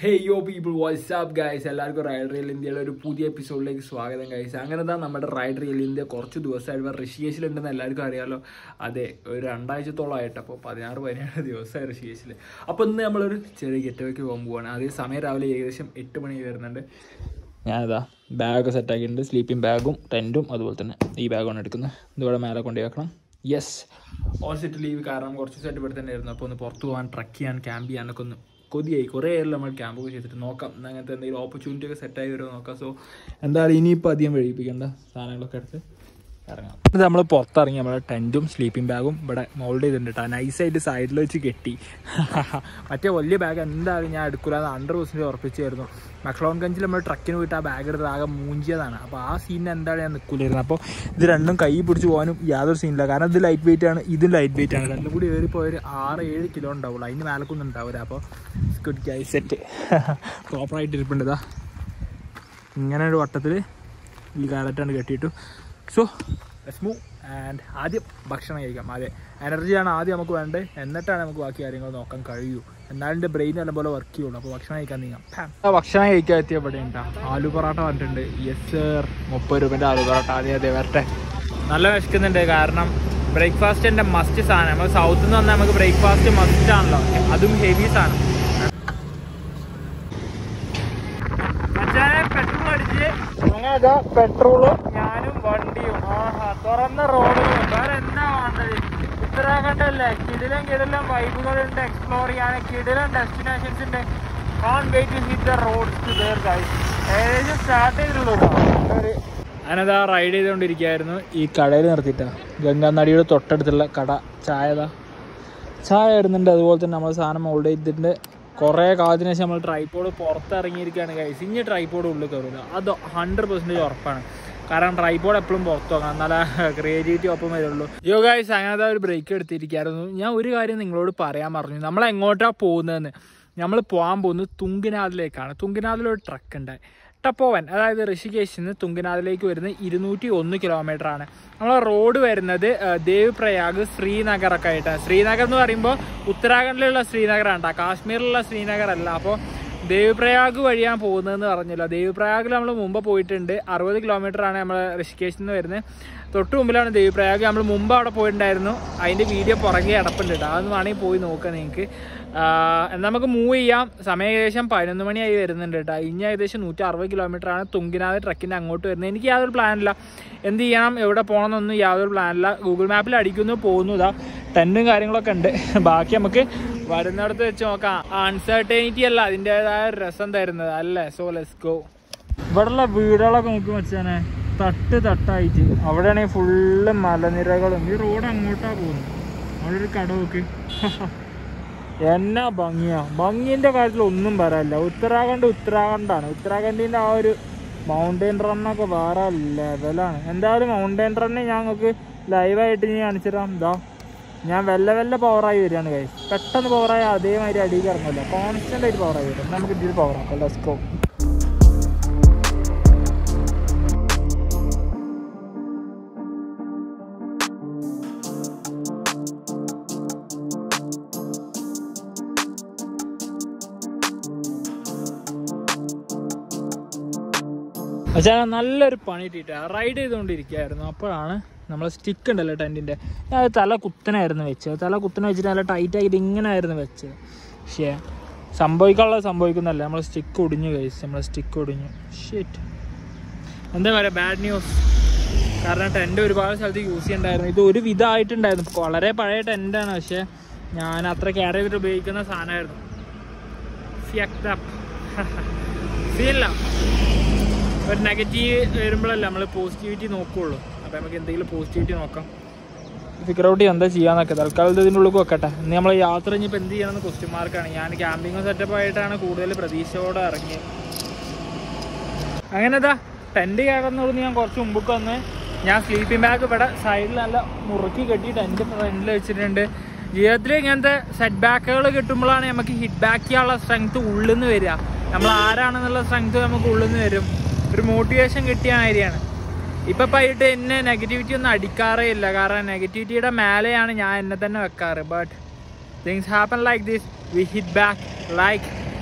ഹേ yo people what's up guys എല്ലാവർക്കും ride real ഇന്ത്യയുടെ ഒരു പുതിയ എപ്പിസോഡിലേക്ക് സ്വാഗതം ഗൈസ് അങ്ങനെ തന്നെ നമ്മുടെ റൈഡ് റിയൽ ഇന്ത്യ കുറച്ച് ദിവസമായിട്ട് ഋഷികേശിലുണ്ടെന്ന് എല്ലാവർക്കും അറിയാലോ അതെ ഒരു രണ്ടാഴ്ചത്തോളമായിട്ട് അപ്പോൾ പതിനാറ് പതിനേഴ് ദിവസമായി ഋഷികേശിൽ അപ്പോൾ ഇന്ന് നമ്മളൊരു ചെറിയ ഗെറ്റവേക്ക് പോകാൻ പോവാണ് അതേ സമയം രാവിലെ ഏകദേശം എട്ട് മണി വരുന്നുണ്ട് ഞാനിതാ ബാഗൊക്കെ സെറ്റാക്കിയിട്ടുണ്ട് സ്ലീപ്പിംഗ് ബാഗും ടെൻറ്റും അതുപോലെ തന്നെ ഈ ബാഗാണ് എടുക്കുന്നത് ഇതിവിടെ മേലെ കൊണ്ടുപോയി വെക്കണം യെസ് ഓൾ സെറ്റ് ലീവ് കാരണം കുറച്ച് സെറ്റ് ഇവിടെ തന്നെ ആയിരുന്നു അപ്പോൾ ഒന്ന് പുറത്ത് പോകാൻ ട്രക്ക് ചെയ്യാൻ ക്യാമ്പ് ചെയ്യാനൊക്കെ ഒന്ന് കൊതിയായി കുറേ ആയാലും നമ്മൾ ക്യാമ്പൊക്കെ ചെയ്തിട്ട് നോക്കാം ഇന്ന് അങ്ങനത്തെ എന്തെങ്കിലും ഓപ്പർച്യൂണിറ്റി ഒക്കെ സെറ്റായി വരുമോ നോക്കാം സോ എന്തായാലും ഇനിയിപ്പോൾ അധികം വഴിപ്പിക്കേണ്ട സാധനങ്ങളൊക്കെ എടുത്ത് ഇറങ്ങാം ഇത് നമ്മൾ പുറത്തിറങ്ങി നമ്മളെ ടെൻറ്റും സ്ലീപ്പിംഗ് ബാഗും ഇവിടെ മോൾഡ് ചെയ്തിട്ടുണ്ട് കേട്ടോ നൈസായിട്ട് സൈഡിൽ വെച്ച് കെട്ടി മറ്റേ വലിയ ബാഗ് എന്തായാലും ഞാൻ എടുക്കില്ല ഹൺഡ്രഡ് പെർസെൻറ്റ് ഉറപ്പിച്ചായിരുന്നു മക്ലോൺ ഗഞ്ചിൽ നമ്മൾ ട്രക്കിന് പോയിട്ട് ആ ബാഗ് എടുത്ത് ആകെ മൂഞ്ചിയതാണ് അപ്പോൾ ആ സീനിന് എന്തായാലും ഞാൻ നിൽക്കില്ലായിരുന്നു അപ്പോൾ ഇത് രണ്ടും കൈ പിടിച്ച് പോകാനും യാതൊരു സീനില്ല കാരണം ഇത് ലൈറ്റ് വെയിറ്റ് ആണ് ഇതും ലൈറ്റ് വെയിറ്റ് ആണ് രണ്ടും കൂടി ഏറിപ്പോയ ഒരു ആറ് ഏഴ് കിലോ ഉണ്ടാവുള്ളൂ അതിന് മേലക്കൊന്നും ഉണ്ടാവില്ല അപ്പോൾ ഗുഡ് ഗൈ സെറ്റ് പ്രോപ്പറായിട്ട് ഇരിപ്പുണ്ട് ഇതാ ഇങ്ങനെ ഒരു വട്ടത്തിൽ ഈ കാലറ്റാണ് കെട്ടിയിട്ടു സോ ലെറ്റ്സ് മൂവ് ആൻഡ് ആദ്യം ഭക്ഷണം കഴിക്കാം അതെ എനർജിയാണ് ആദ്യം നമുക്ക് വേണ്ടത് എന്നിട്ടാണ് നമുക്ക് ബാക്കി കാര്യങ്ങൾ നോക്കാൻ കഴിയൂ എന്നാലും എൻ്റെ ബ്രെയിൻ നല്ലപോലെ വർക്ക് ചെയ്യുള്ളൂ അപ്പോൾ ഭക്ഷണം കഴിക്കാൻ നീങ്ങാം ആ, ഭക്ഷണം കഴിക്കാൻ എത്തിയ ഇവിടെ ഉണ്ടാ ആലു പൊറാട്ട പറഞ്ഞിട്ടുണ്ട് യെസ് സർ മുപ്പത് രൂപൻ്റെ ആലു പൊറാട്ട അതെ അതെ വരട്ടെ നല്ല വിശക്കുന്നുണ്ട് കാരണം ബ്രേക്ക്ഫാസ്റ്റ് എൻ്റെ മസ്റ്റ് സാധനം നമ്മൾ സൗത്തിൽ നിന്ന് വന്നാൽ നമുക്ക് ബ്രേക്ക്ഫാസ്റ്റ് മസ്റ്റ് ആണല്ലോ അതും ഹെവി സാധനം പെട്രോൾ അടിച്ച് അങ്ങനെ പെട്രോളും ഞാനും വണ്ടിയും ആഹാ തുറന്ന റോഡുകളും വേറെ എന്താ വേണ്ടത് ഉത്തരാഖണ്ഡല്ലേ കിടിലം കിടിലം വൈബുകളുണ്ട് എക്സ്പ്ലോർ ചെയ്യാൻ കിടിലം ഡെസ്റ്റിനേഷൻസ് ഉണ്ട് can't wait to hit the roads together guys ഏകദേശം സ്റ്റാർട്ട് ചെയ്തിട്ടുള്ളൂ ഞാനതാ റൈഡ് ചെയ്തുകൊണ്ടിരിക്കുകയായിരുന്നു ഈ കടയിൽ നിർത്തിയിട്ടാ ഗംഗാനദിയുടെ തൊട്ടടുത്തുള്ള കട ചായതാ ചായ ഇടുന്നുണ്ട് അതുപോലെ തന്നെ നമ്മൾ സാധനം ഹോൾഡ് ചെയ്തിട്ടുണ്ട് കുറേ കാലത്തിന് ശേഷം നമ്മൾ ട്രൈപ്പോഡ് പുറത്തിറങ്ങിയിരിക്കുകയാണ് കൈസ് ഇനി ട്രൈപ്പോഡ് ഉള്ളിൽ കയറില്ല അത് ഹൺഡ്രഡ് പെർസെൻറ്റേജ് ഉറപ്പാണ് കാരണം ട്രൈപ്പോഡ് എപ്പോഴും പുറത്തു പോകാം എന്നാലേ ക്രിയേറ്റിവിറ്റി ഒപ്പം വരുള്ളൂ യോ ഗൈസ് അങ്ങനത്തെ ഒരു ബ്രേക്ക് എടുത്തിരിക്കുകയായിരുന്നു ഞാൻ ഒരു കാര്യം നിങ്ങളോട് പറയാൻ പറഞ്ഞു നമ്മൾ എങ്ങോട്ടാണ് പോകുന്നതെന്ന് നമ്മൾ പോകാൻ പോകുന്നത് തുങ്കിനാഥിലേക്കാണ് തുങ്കിനാഥിൽ ഒരു ട്രക്ക് ഉണ്ട് ടപ്പോവൻ അതായത് ഋഷികേശിൽ നിന്ന് തുങ്കനാഥിലേക്ക് വരുന്നത് ഇരുന്നൂറ്റി ഒന്ന് കിലോമീറ്റർ ആണ് നമ്മളെ റോഡ് വരുന്നത് ഏഹ്, ദേവ് പ്രയാഗ് ശ്രീനഗർ ഒക്കെ ആയിട്ടാണ് ശ്രീനഗർ എന്ന് പറയുമ്പോൾ ഉത്തരാഖണ്ഡിലുള്ള ശ്രീനഗറാണ് കേട്ടോ കാശ്മീരിലുള്ള ശ്രീനഗർ അല്ല അപ്പോൾ ദേവ് പ്രയാഗ് വഴിയാണ് പോകുന്നതെന്ന് പറഞ്ഞല്ലോ ദേവ് പ്രയാഗിൽ നമ്മൾ മുമ്പ് പോയിട്ടുണ്ട് അറുപത് കിലോമീറ്റർ ആണ് നമ്മൾ ഋഷികേശിൽ നിന്ന് വരുന്നത് തൊട്ട് മുമ്പിലാണ് ദേവ് പ്രയാഗ് നമ്മൾ മുമ്പ് അവിടെ പോയിട്ടുണ്ടായിരുന്നു അതിൻ്റെ വീഡിയോ പുറകെ അടപ്പുണ്ട് കേട്ടോ അതൊന്ന് വേണമെങ്കിൽ പോയി നോക്കാം നിങ്ങൾക്ക് എന്നാൽ നമുക്ക് മൂവ് ചെയ്യാം സമയം ഏകദേശം പതിനൊന്ന് മണിയായി വരുന്നുണ്ട് കേട്ടോ ഇനി ഏകദേശം നൂറ്റി അറുപത് കിലോമീറ്റർ ആണ് തുങ്കിനാഥ് ട്രക്കിൻ്റെ അങ്ങോട്ട് വരുന്നത് എനിക്ക് യാതൊരു പ്ലാനില്ല എന്ത് ചെയ്യണം എവിടെ പോകണമെന്നൊന്നും യാതൊരു പ്ലാനില്ല ഗൂഗിൾ മാപ്പിൽ അടിക്കുന്നു പോകുന്നു ഇതാ ടെൻറ്റും കാര്യങ്ങളൊക്കെ ഉണ്ട് ബാക്കി നമുക്ക് വരുന്നിടത്ത് വെച്ച് നോക്കാം അൺസർട്ടനിറ്റി അല്ല അതിൻ്റെതായ രസം തരുന്നത് അല്ലേ സോ ലെസ് ഗോ ഇവിടെയുള്ള വീടുകളൊക്കെ നോക്കി വെച്ചാനെ തട്ട് തട്ടായിട്ട് അവിടെയാണെങ്കിൽ ഫുള്ള് മലനിരകളും ഈ റോഡ് അങ്ങോട്ടാ പോകുന്നത് അവിടെ ഒരു കട നോക്ക് എന്നാ ഭംഗിയാ ഭംഗിന്റെ കാര്യത്തിൽ ഒന്നും പറയാനില്ല ഉത്തരാഖണ്ഡ് ഉത്തരാഖണ്ഡാണ് ഉത്തരാഖണ്ഡിന്റെ ആ ഒരു മൗണ്ടൈൻ റണ്ണൊക്കെ വേറെ ലെവലാണ് എന്തായാലും മൗണ്ടൈൻ റണ്ണ് ഞങ്ങൾക്ക് ലൈവായിട്ട് ഞാൻ കാണിച്ചുതരാം ഇതാ ഞാൻ വെല്ല വെല്ല പവറായി വരികയാണ് കൈ പെട്ടെന്ന് പവറായി അതേമാതിരി അടിയിൽ ഇറങ്ങില്ല കോൺസ്റ്റന്റ് ആയിട്ട് പവറായി വരും നമുക്ക് ഇതിൽ പവറാക്കാം ലെസ്കോ പക്ഷേ നല്ലൊരു പണി ഇട്ടിട്ട് റൈഡ് ചെയ്തുകൊണ്ടിരിക്കുകയായിരുന്നു അപ്പോഴാണ് നമ്മൾ സ്റ്റിക്ക് ഉണ്ടല്ലോ ടെൻറ്റിൻ്റെ അത് തല കുത്തനായിരുന്നു വെച്ചത് തല കുത്തനെ വെച്ചിട്ട് നല്ല ടൈറ്റ് ആയിട്ട് ഇങ്ങനെ ആയിരുന്നു വെച്ചത് പക്ഷേ സംഭവിക്കാനുള്ളത് സംഭവിക്കുന്നല്ല നമ്മൾ സ്റ്റിക്ക് ഒടിഞ്ഞു കഴിച്ചു നമ്മൾ സ്റ്റിക്ക് ഒടിഞ്ഞു ഷീറ്റ് എന്താ പറയുക ബാഡ് ന്യൂസ് കാരണം ടെൻറ്റ് ഒരുപാട് സ്ഥലത്ത് യൂസ് ചെയ്യണ്ടായിരുന്നു ഇത് ഒരു വിധമായിട്ടുണ്ടായിരുന്നു വളരെ പഴയ ടെൻറ്റാണ് പക്ഷേ ഞാൻ അത്ര കെയർ ചെയ്തിട്ട് ഉപയോഗിക്കുന്ന സാധനമായിരുന്നു ഫീലില്ല ഒരു നെഗറ്റീവ് വരുമ്പോഴല്ല നമ്മൾ പോസിറ്റിവിറ്റി നോക്കുകയുള്ളൂ അപ്പോൾ നമുക്ക് എന്തെങ്കിലും പോസിറ്റിവിറ്റി നോക്കാം ഫിഗർ ഔട്ട് ചെയ്യാം എന്താ ചെയ്യാന്നൊക്കെ തൽക്കാലം ഇതിൻ്റെ ഉള്ളിൽ വെക്കട്ടെ ഇനി നമ്മൾ യാത്ര ഇനിയിപ്പോൾ എന്ത് ചെയ്യണമെന്ന് ക്വസ്റ്റ്യൻ മാർക്കാണ് ഞാൻ ക്യാമ്പിങ് സെറ്റപ്പ് ആയിട്ടാണ് കൂടുതൽ പ്രതീക്ഷയോടെ ഇറങ്ങിയത് അങ്ങനെ ഇതാ ടെൻറ്റ് കയറുന്നോട് ഞാൻ കുറച്ച് മുമ്പൊക്കെ വന്ന് ഞാൻ സ്ലീപ്പിംഗ് ബാഗ് ഇവിടെ സൈഡിൽ നല്ല മുറുക്കി കെട്ടി ടെൻറ്റ് ഫ്രണ്ടിൽ വെച്ചിട്ടുണ്ട് ജീവിതത്തിൽ ഇങ്ങനത്തെ സെറ്റ് ബാക്കുകൾ കിട്ടുമ്പോഴാണ് നമുക്ക് ഹിറ്റ് ബാക്ക് ചെയ്യാനുള്ള സ്ട്രെങ്ത് ഉള്ളിൽ നിന്ന് വരിക നമ്മൾ ആരാണെന്നുള്ള സ്ട്രെങ്ത് നമുക്ക് ഉള്ളിൽ നിന്ന് വരും ഒരു മോട്ടിവേഷൻ കിട്ടിയ മാതിരിയാണ് ഇപ്പൊ പോയിട്ട് എന്നെ നെഗറ്റിവിറ്റി ഒന്നും അടിക്കാറേ ഇല്ല കാരണം നെഗറ്റിവിറ്റിയുടെ മേലെയാണ് ഞാൻ എന്നെ തന്നെ വെക്കാറ് but things happen like this we hit back like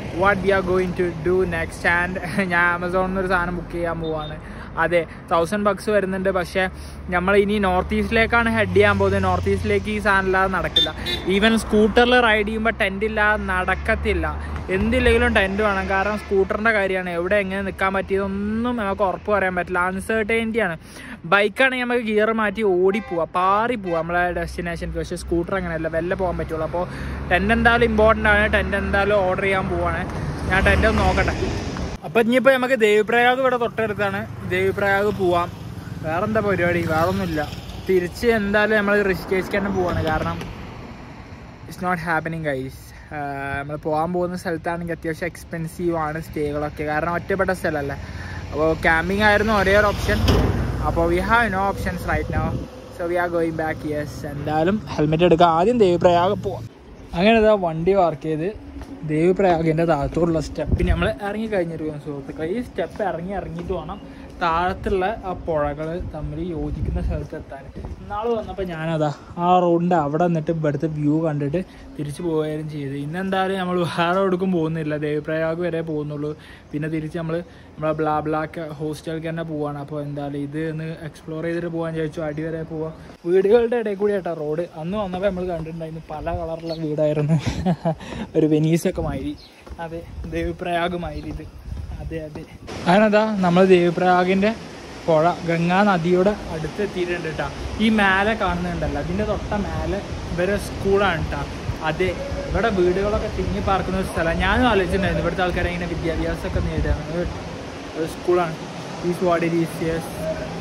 what we are going to do next and ഞാൻ ആമസോണിൽ നിന്ന് ഒരു സാധനം ബുക്ക് ചെയ്യാൻ പോവാണ് അതെ തൗസൻഡ് ബക്സ് വരുന്നുണ്ട് പക്ഷേ നമ്മൾ ഇനി നോർത്ത് ഈസ്റ്റിലേക്കാണ് ഹെഡ് ചെയ്യാൻ പോകുന്നത് നോർത്ത് ഈസ്റ്റിലേക്ക് ഈ സാധനം ഇല്ലാതെ നടക്കില്ല ഈവൻ സ്കൂട്ടറിൽ റൈഡ് ചെയ്യുമ്പോൾ ടെൻ്റ് ഇല്ലാതെ നടക്കത്തില്ല എന്തില്ലെങ്കിലും ടെൻറ്റ് വേണം കാരണം സ്കൂട്ടറിൻ്റെ കാര്യമാണ് എവിടെ എങ്ങനെ നിൽക്കാൻ പറ്റിയതൊന്നും നമുക്ക് ഉറപ്പ് പറയാൻ പറ്റില്ല അൺസർട്ടൈനിറ്റിയാണ് ബൈക്കാണെങ്കിൽ നമുക്ക് ഗിയർ മാറ്റി ഓടിപ്പോവാം പാറി പോവാം നമ്മളെ ഡെസ്റ്റിനേഷനിൽ പക്ഷേ സ്കൂട്ടർ അങ്ങനെയല്ല വെല്ല പോകാൻ പറ്റുള്ളൂ അപ്പോൾ ടെൻറ്റ് എന്തായാലും ഇമ്പോർട്ടൻ്റ് ആണ് ടെൻറ്റ് എന്തായാലും ഓർഡർ ചെയ്യാൻ പോവാണ് ഞാൻ ടെൻറ്റ് ഒന്ന് നോക്കട്ടെ അപ്പം ഇനിയിപ്പോൾ നമുക്ക് ദേവിപ്രയാഗ് ഇവിടെ തൊട്ടടുത്താണ് ദേവിപ്രയാഗ് പോവാം വേറെന്താ പരിപാടി വേറൊന്നുമില്ല തിരിച്ച് എന്തായാലും നമ്മൾ ഋഷികേശ്ക്ക് തന്നെ പോവാണ് കാരണം ഇറ്റ്സ് നോട്ട് ഹാപ്പനിങ് ഗൈസ് നമ്മൾ പോകാൻ പോകുന്ന സ്ഥലത്താണെങ്കിൽ അത്യാവശ്യം എക്സ്പെൻസീവ് ആണ് സ്റ്റേകളൊക്കെ കാരണം ഒറ്റപ്പെട്ട സ്ഥലമല്ലേ അപ്പോൾ ക്യാമ്പിംഗ് ആയിരുന്നു ഒരേ ഒരു ഓപ്ഷൻ അപ്പോൾ we have no options right no so we are going back yes എന്തായാലും ഹെൽമെറ്റ് എടുക്കാം ആദ്യം ദേവിപ്രയാഗ് പോവാം അങ്ങനെ ഇതാ വണ്ടി പാർക്ക് ചെയ്ത് ദേവിപ്രയാഗിൻ്റെ താഴത്തോടുള്ള സ്റ്റെപ്പിന് നമ്മൾ ഇറങ്ങി കഴിഞ്ഞിരിക്കുന്നു സുഹൃത്തുക്കളെ ഈ സ്റ്റെപ്പ് ഇറങ്ങി ഇറങ്ങിയിട്ട് വേണം താഴത്തുള്ള ആ പുഴകൾ തമ്മിൽ യോജിക്കുന്ന സ്ഥലത്ത് എത്താൻ ഇന്നാൾ വന്നപ്പോൾ ഞാനതാ ആ റോഡിൻ്റെ അവിടെ നിന്നിട്ട് ഇവിടുത്തെ വ്യൂ കണ്ടിട്ട് തിരിച്ചു പോവുകയും ചെയ്തു ഇന്നെന്തായാലും നമ്മൾ വേറെ എവിടേക്കും പോകുന്നില്ല ദേവപ്രയാഗ് വരെ പോകുന്നുള്ളൂ പിന്നെ തിരിച്ച് നമ്മൾ നമ്മളെ ബ്ലാ ബ്ലാക്ക് ഹോസ്റ്റലിലേക്ക് തന്നെ പോവാണ് അപ്പോൾ എന്തായാലും ഇത് ഒന്ന് എക്സ്പ്ലോർ ചെയ്തിട്ട് പോകാൻ ചോദിച്ചു അടി വരെ പോവാം വീടുകളുടെ ഇടയിൽ കൂടി ആയിട്ടാ റോഡ് അന്ന് വന്നപ്പോൾ നമ്മൾ കണ്ടിട്ടുണ്ടായിരുന്നു പല കളറുള്ള വീടായിരുന്നു ഒരു വെനീസൊക്കെ മാതിരി അതെ ദേവപ്രയാഗ് മാതിരി ഇത് അതെ അതെ അങ്ങനെതാ നമ്മൾ ദേവപ്രയാഗിൻ്റെ പുഴ ഗംഗാ നദിയുടെ അടുത്ത് എത്തിയിട്ടുണ്ട് കേട്ടോ ഈ മേലെ കാണുന്നുണ്ടല്ലോ അതിൻ്റെ തൊട്ട മേലെ ഇവരെ സ്കൂളാണ് കേട്ടോ അതെ ഇവിടെ വീടുകളൊക്കെ തിങ്ങി പാർക്കുന്ന ഒരു സ്ഥലം ഞാനും ആലോചിച്ചിട്ടുണ്ടായിരുന്നു ഇവിടുത്തെ ആൾക്കാരെ ഇങ്ങനെ വിദ്യാഭ്യാസമൊക്കെ നേടുകയാണ് ഒരു സ്കൂളാണ് is what it is yes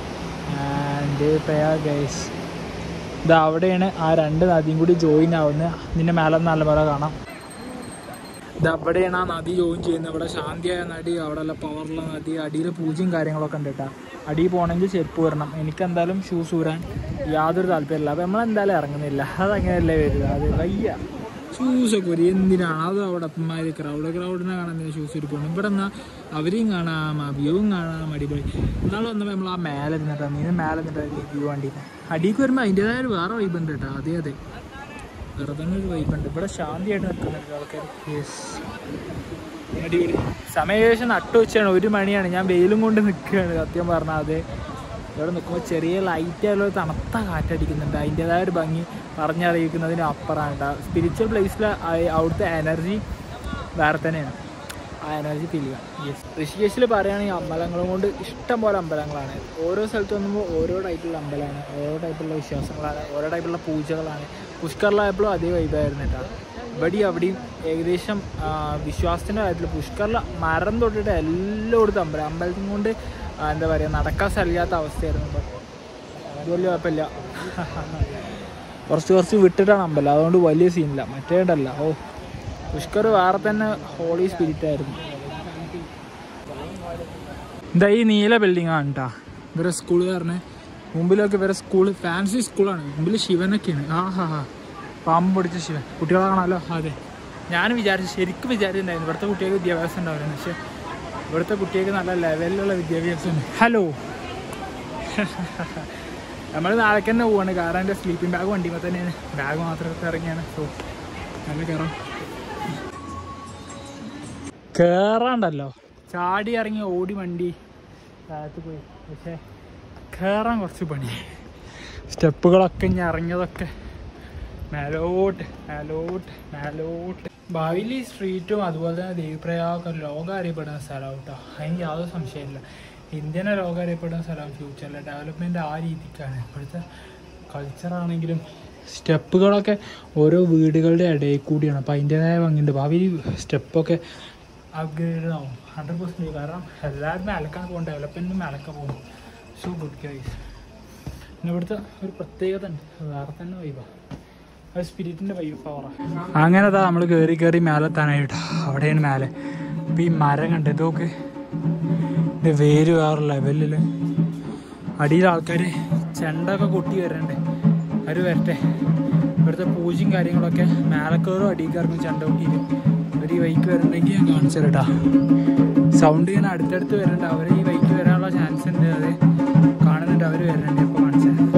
and Prayag guys ഇത് അവിടെയാണ് ആ രണ്ട് നദിയും കൂടി ജോയിൻ ആവുന്നത് ഇതിൻ്റെ മേലെ നല്ല മല കാണാം ഇത് അവിടെയാണ് ആ നദി ജോയിൻ ചെയ്യുന്നത് ഇവിടെ ശാന്തിയായ നദി അവിടെ ഉള്ള പവറുള്ള നദി അടിയിൽ പൂജയും കാര്യങ്ങളൊക്കെ ഉണ്ട് കേട്ടോ അടിയിൽ പോകണമെങ്കിൽ ചെരുപ്പ് വരണം എനിക്ക് എന്തായാലും ഷൂസ് ഊരാൻ യാതൊരു താല്പര്യമില്ല അപ്പം നമ്മളെന്തായാലും ഇറങ്ങുന്നില്ല അതങ്ങനെയല്ലേ വരിക അത് വയ്യ ഷൂസൊക്കെ ഒരു എന്തിനാണ് അത് അവിടെ അപ്പന്മാര് ക്രൗഡ് ക്രൗഡിനെ കാണാൻ ഷൂസ് ഇരിക്കണം ഇവിടെ എന്നാൽ അവരെയും കാണാം ആ വ്യൂവും കാണാം അടിപൊളി ഇന്നാൾ വന്നപ്പോൾ നമ്മൾ ആ മേലെ നിന്നിട്ടാണ് നീ മേലെ നിന്നിട്ട് വ്യൂ വണ്ടിയിൽ അടിക്ക് വരുമ്പോൾ അതിൻ്റെതായ ഒരു വേറെ വൈബ് ഉണ്ട് കേട്ടോ അതെ അതെ വേറെ തന്നെ ഒരു വൈബ് ഉണ്ട് ഇവിടെ ശാന്തിയായിട്ട് നിൽക്കുന്നുണ്ട് ആൾക്കാർ യെസ് അടിപൊളി സമയം ഏകദേശം നട്ടു വെച്ചാണ് ഒരു മണിയാണ് ഞാൻ വെയിലും കൊണ്ട് നിൽക്കുകയാണ് സത്യം പറഞ്ഞാൽ അതെ ഇവിടെ നിൽക്കുമ്പോൾ ചെറിയ ലൈറ്റ് ആയുള്ള ഒരു തണുത്ത കാറ്റടിക്കുന്നുണ്ട് അതിൻ്റെതായ ഒരു ഭംഗി പറഞ്ഞറിയിക്കുന്നതിന് അപ്പുറമാണ് കേട്ടോ സ്പിരിച്വൽ പ്ലേസിൽ അവിടുത്തെ എനർജി വേറെ തന്നെയാണ് ആ എനർജി ഫീൽ ചെയ്യാം യെസ് ഋഷികേശിൽ പറയുകയാണെങ്കിൽ അമ്പലങ്ങളും കൊണ്ട് ഇഷ്ടം പോലെ അമ്പലങ്ങളാണ് ഓരോ സ്ഥലത്ത് വന്നുമ്പോൾ ഓരോ ടൈപ്പുള്ള അമ്പലമാണ് ഓരോ ടൈപ്പുള്ള വിശ്വാസങ്ങളാണ് ഓരോ ടൈപ്പുള്ള പൂജകളാണ് പുഷ്കറിലായപ്പോഴും അതേ വൈബായിരുന്നു കേട്ടോ ഇവിടെയും അവിടെയും ഏകദേശം ആ, വിശ്വാസത്തിൻ്റെ കാര്യത്തിൽ പുഷ്കറിൽ മരം തൊട്ടിട്ട് എല്ലായിടത്തും അമ്പലം അമ്പലത്തിൽ കൊണ്ട് ആ, എന്താ പറയുക നടക്കാൻ സ്ഥലമില്ലാത്ത അവസ്ഥയായിരുന്നു ഇപ്പം അത് വലിയ കുഴപ്പമില്ല കുറച്ച് കുറച്ച് വിട്ടിട്ടാണ് അമ്പലം അതുകൊണ്ട് വലിയ സീനില്ല മറ്റേണ്ടല്ല ഓ പുഷ്കർ വേറെ തന്നെ ഹോളി സ്പിരിറ്റ് ആയിരുന്നു ഇതാ ഈ നീല ബിൽഡിംഗ് ആണ് കേട്ടോ ഇവരെ സ്കൂൾ പറഞ്ഞ് മുമ്പിലൊക്കെ ഇവരെ സ്കൂൾ ഫാൻസി സ്കൂളാണ് മുമ്പിൽ ശിവനൊക്കെയാണ് ആ ഹാ ഹാ പാമ്പ് പിടിച്ച ശിവൻ കുട്ടികളെ കാണാമല്ലോ അതെ ഞാനും വിചാരിച്ചു ശരിക്കും വിചാരിച്ചിട്ടുണ്ടായിരുന്നു ഇവിടുത്തെ കുട്ടികൾക്ക് വിദ്യാഭ്യാസം ഉണ്ടാവില്ല പക്ഷെ ഇവിടുത്തെ കുട്ടികൾക്ക് നല്ല ലെവലിലുള്ള വിദ്യാഭ്യാസം ഉണ്ട് ഹലോ നമ്മൾ നാളേക്ക് തന്നെ പോവാണ് കാരണം എൻ്റെ സ്ലീപ്പിംഗ് ബാഗ് വണ്ടിയുമ്പോൾ തന്നെയാണ് ബാഗ് മാത്രം ഇറങ്ങിയാണ് സോ നല്ല കയറാം കയറാണ്ടല്ലോ ചാടി ഇറങ്ങി ഓടി വണ്ടി താഴത്ത് പോയി പക്ഷേ കയറാൻ കുറച്ച് പണി സ്റ്റെപ്പുകളൊക്കെ ഇനി ഇറങ്ങിയതൊക്കെ മേലോട്ട് മേലോട്ട് മേലോട്ട് ഭാവിയിൽ ഈ സ്ട്രീറ്റും അതുപോലെ തന്നെ ദേവിപ്രയാഗം ലോകം അറിയപ്പെടുന്ന സ്ഥലമാണ് കേട്ടോ അതിന് യാതൊരു സംശയമില്ല ഇന്ത്യനെ ലോകം അറിയപ്പെടുന്ന സ്ഥലമാണ് ഫ്യൂച്ചറിൽ ഡെവലപ്മെൻറ്റ് ആ രീതിക്കാണ് ഇപ്പോഴത്തെ കൾച്ചറാണെങ്കിലും സ്റ്റെപ്പുകളൊക്കെ ഓരോ വീടുകളുടെ ഇടയിൽ കൂടിയാണ് അപ്പോൾ അതിൻ്റെതായ ഭംഗിയുണ്ട് ഭാവിയിൽ സ്റ്റെപ്പൊക്കെ അപ്ഗ്രേഡ് ആവും ഹൺഡ്രഡ് പെർസെൻറ്റ് കാരണം എല്ലാവരും മേലക്കാണ് പോകും ഡെവലപ്മെൻറ്റും മേലക്ക പോകും സോ ഗുഡ് ഗൈസ് പിന്നെ ഇവിടുത്തെ ഒരു പ്രത്യേകത ഉണ്ട് വേറെ തന്നെ വൈബാണ് അത് സ്പിരിറ്റിൻ്റെ വൈബ് പവറാണ് അങ്ങനെ അതാ നമ്മൾ കയറി കയറി മേലെത്താനായിട്ടോ അവിടെയാണ് മേലെ അപ്പോൾ ഈ മരം കണ്ട് ഇതൊക്കെ ഇതിൻ്റെ വേര് വേറെ ലെവലിൽ അടിയിൽ ആൾക്കാർ ചെണ്ടൊക്കെ കൊട്ടി വരണ്ടേ അവർ വരട്ടെ ഇവിടുത്തെ പൂജയും കാര്യങ്ങളൊക്കെ മേലക്കോറും അടിയിക്കാർക്കും ചെണ്ട കൊട്ടിയിട്ട് അവർ ഈ വൈക്ക് വരണ്ടെങ്കിൽ ഞാൻ കാണിച്ചു തരട്ടാ സൗണ്ട് ഇങ്ങനെ അടുത്തടുത്ത് വരണ്ട അവർ ഈ വൈക്ക് വരാനുള്ള ചാൻസ് ഉണ്ട് അത് കാണുന്നുണ്ട് അവർ വരണ്ടേ ഇപ്പോൾ കാണിച്ചു തരാം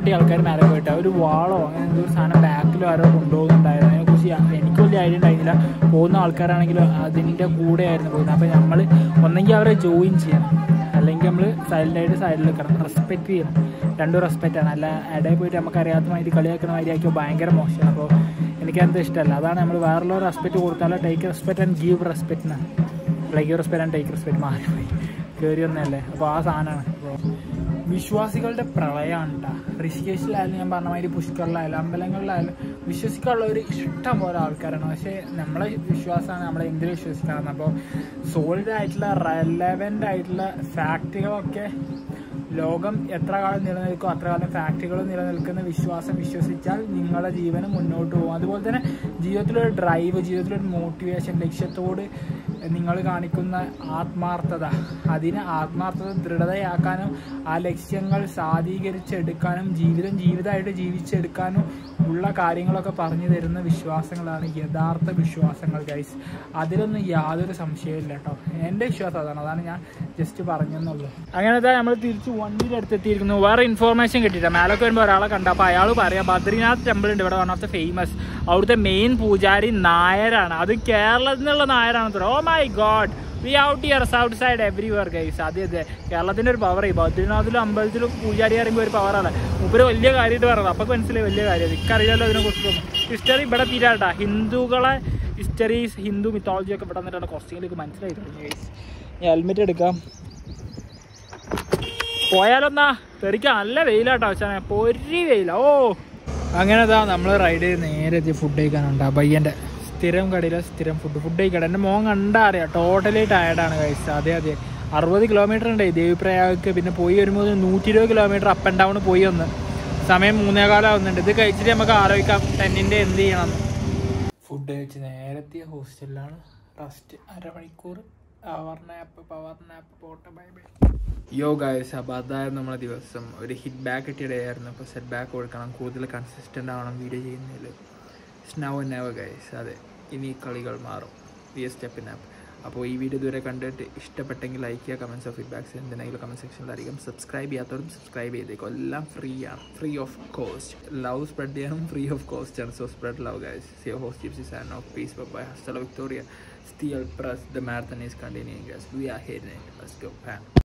പൊട്ടി ആൾക്കാർ മേലെ പോയിട്ട് ഒരു വാളോ അങ്ങനെ എന്തോ ഒരു സാധനം ബാക്കിലോ ആരോ കൊണ്ടുപോകുന്നുണ്ടായിരുന്നു അതിനെക്കുറിച്ച് ഞാൻ- എനിക്ക് വലിയ ഐഡിയ ഉണ്ടായിരുന്നില്ല പോകുന്ന ആൾക്കാരാണെങ്കിലും അതിൻ്റെ കൂടെ ആയിരുന്നു പോകുന്നത് അപ്പോൾ നമ്മൾ ഒന്നെങ്കിൽ അവരെ ജോയിൻ ചെയ്യണം അല്ലെങ്കിൽ നമ്മൾ സൈലൻ്റായിട്ട് സൈഡിൽ നിൽക്കണം റെസ്പെക്ട് ചെയ്യണം രണ്ടും റെസ്പെക്റ്റ് ആണ് അല്ല ഇടയിൽ പോയിട്ട് നമുക്ക് അറിയാത്ത മാതിരി കളിയാക്കുന്ന മാതിരി ആക്കിയോ ഭയങ്കര മോശമാണ് അപ്പോൾ എനിക്കത് ഇഷ്ടമല്ല അതാണ് നമ്മൾ വേറുള്ളവർ റെസ്പെക്ട് കൊടുത്താൽ take respect and give respect എന്നാണ് like respect and take respect മാറി പോയി കയറി വന്നതല്ലേ അപ്പോൾ ആ സാധനമാണ് അപ്പോൾ വിശ്വാസികളുടെ പ്രളയമാണ് കേട്ടോ ഋഷികേശിലായാലും ഞാൻ പറഞ്ഞ മാതിരി പുഷ്കറിലായാലും അമ്പലങ്ങളിലായാലും വിശ്വസിക്കാനുള്ള ഒരു ഇഷ്ടം പോലെ ആൾക്കാരാണ് പക്ഷേ നമ്മളെ വിശ്വാസമാണ് നമ്മളെ എന്തിൽ വിശ്വസിക്കണം അപ്പോൾ സോളിഡ് ആയിട്ടുള്ള റെലവൻ്റ് ആയിട്ടുള്ള ഫാക്റ്റുകളൊക്കെ ലോകം എത്ര കാലം നിലനിൽക്കും അത്ര കാലം ഫാക്റ്റുകൾ നിലനിൽക്കുന്ന വിശ്വാസം വിശ്വസിച്ചാൽ നിങ്ങളുടെ ജീവനം മുന്നോട്ട് പോകും അതുപോലെ തന്നെ ജീവിതത്തിലൊരു ഡ്രൈവ് ജീവിതത്തിലൊരു മോട്ടിവേഷൻ ലക്ഷ്യത്തോട് നിങ്ങൾ കാണിക്കുന്ന ആത്മാർത്ഥത അതിനെ ആത്മാർത്ഥത ദൃഢതയാക്കാനും ആ ലക്ഷ്യങ്ങൾ സാധീകരിച്ചെടുക്കാനും ജീവിതം ജീവിതമായിട്ട് ജീവിച്ചെടുക്കാനും ഉള്ള കാര്യങ്ങളൊക്കെ പറഞ്ഞു തരുന്ന വിശ്വാസങ്ങളാണ് യഥാർത്ഥ വിശ്വാസങ്ങൾ ഗൈസ് അതിലൊന്നും യാതൊരു സംശയമില്ല കേട്ടോ എൻ്റെ വിശ്വാസം അതാണ് അതാണ് ഞാൻ ജസ്റ്റ് പറഞ്ഞെന്നുള്ളൂ അങ്ങനത്തെ നമ്മൾ തിരിച്ച് വണ്ടിയുടെ അടുത്ത് എത്തിയിരിക്കുന്നു വേറെ ഇൻഫോർമേഷൻ കിട്ടിയില്ല മേലൊക്കെ വരുമ്പോൾ ഒരാളെ കണ്ട അപ്പോൾ അയാൾ പറയാം ബദ്രിനാഥ് ടെമ്പിൾ ഉണ്ട് ഇവിടെ വൺ ഓഫ് ദ ഫേമസ് അവിടുത്തെ മെയിൻ പൂജാരി നായരാണ് അത് കേരളത്തിൽ നിന്നുള്ള നായരാണ് oh my god we out here outside everywhere guys അതെ അതെ കേരളത്തിന്റെ ഒരു പവർ ബദ്രിനാഥിലും അമ്പലത്തിലും പൂജാരി അറിയുമ്പോൾ ഒരു പവറാണ് ഉപരി വലിയ കാര്യമായിട്ട് പറയുന്നത് അപ്പൊ മനസ്സിലായി വലിയ കാര്യം എനിക്കറിയാലോ അതിനെ കുറിച്ച് ഹിസ്റ്ററി ഇവിടെ തീരാട്ടാ ഹിന്ദുക്കളെ ഹിസ്റ്ററീസ് ഹിന്ദു മിത്തോളജി ഒക്കെ ഇവിടെ വന്നിട്ടാണ് കുറച്ചെങ്കിലും മനസ്സിലായി തുടങ്ങി ഗൈസ് ഹെൽമെറ്റ് എടുക്കാം പോയാലൊന്നാ തെറിക്കാൻ നല്ല വെയിലാട്ടോ അച്ഛനെ പൊരി വെയില ഓ അങ്ങനെ താ നമ്മൾ റൈഡ് ചെയ്ത് നേരെ എത്തി ഫുഡ് കഴിക്കാനുണ്ട് ബയ്യൻ്റെ സ്ഥിരം കടയിലെ സ്ഥിരം ഫുഡ് ഫുഡ് കഴിക്കട്ടെ എൻ്റെ മോൻ കണ്ടാ അറിയാം ടോട്ടലി ടയർഡാണ് കഴിച്ചത് അതെ അതെ അറുപത് കിലോമീറ്റർ ഉണ്ട് ദേവിപ്രയാഗക്ക് പിന്നെ പോയി വരുമ്പോൾ നൂറ്റി ഇരുപത് കിലോമീറ്റർ അപ്പ് ആൻഡ് ഡൗൺ പോയി വന്ന് സമയം മൂന്നേകാലം ആവുന്നുണ്ട് ഇത് കഴിച്ചിട്ട് നമുക്ക് ആലോചിക്കാം ടെന്നിൻ്റെ എന്ത് ചെയ്യണം ഫുഡ് കഴിച്ച് നേരത്തെ ഹോസ്റ്റലിലാണ് റസ്റ്റ് അരമണിക്കൂർ പവർ നാപ്പ് പവർ നാപ്പ് പോട്ടെ ബൈ ബൈ യോ ഗായ്സ് അപ്പോൾ അതായിരുന്നു നമ്മളെ ദിവസം ഒരു ഹിറ്റ് ബാക്ക് കിട്ടിയ ഡേ ആയിരുന്നു അപ്പോൾ സെറ്റ് ബാക്ക് കൊടുക്കണം കൂടുതൽ കൺസിസ്റ്റൻ്റ് ആവണം വീഡിയോ ചെയ്യുന്നതിൽ സ്നൗ നെവർ ഗൈസ് അതെ ഇനി കളികൾ മാറും വി എസ് സ്റ്റെപ്പിൻ ആപ്പ് അപ്പോൾ ഈ വീഡിയോ ഇതുവരെ കണ്ടിട്ട് ഇഷ്ടപ്പെട്ടെങ്കിൽ ലൈക്ക് ചെയ്യുക കമൻസോ ഫീഡ്ബാക്സ് എന്തെങ്കിലും കമൻറ്റ് സെക്ഷനിൽ അറിയിക്കും സബ്സ്ക്രൈബ് ചെയ്യാത്തവരും സബ്സ്ക്രൈബ് ചെയ്തേക്കും എല്ലാം ഫ്രീ ആണ് free of cost love spread ചെയ്യാനും ഫ്രീ ഓഫ് കോസ്റ്റ് ആണ് സോ സ്പ്രെഡ് ലവ് ഗൈസ് സിയോ host gypsy son of peace bye hostel Victoria still press the marathon is continuing guys we are here in it let's go bam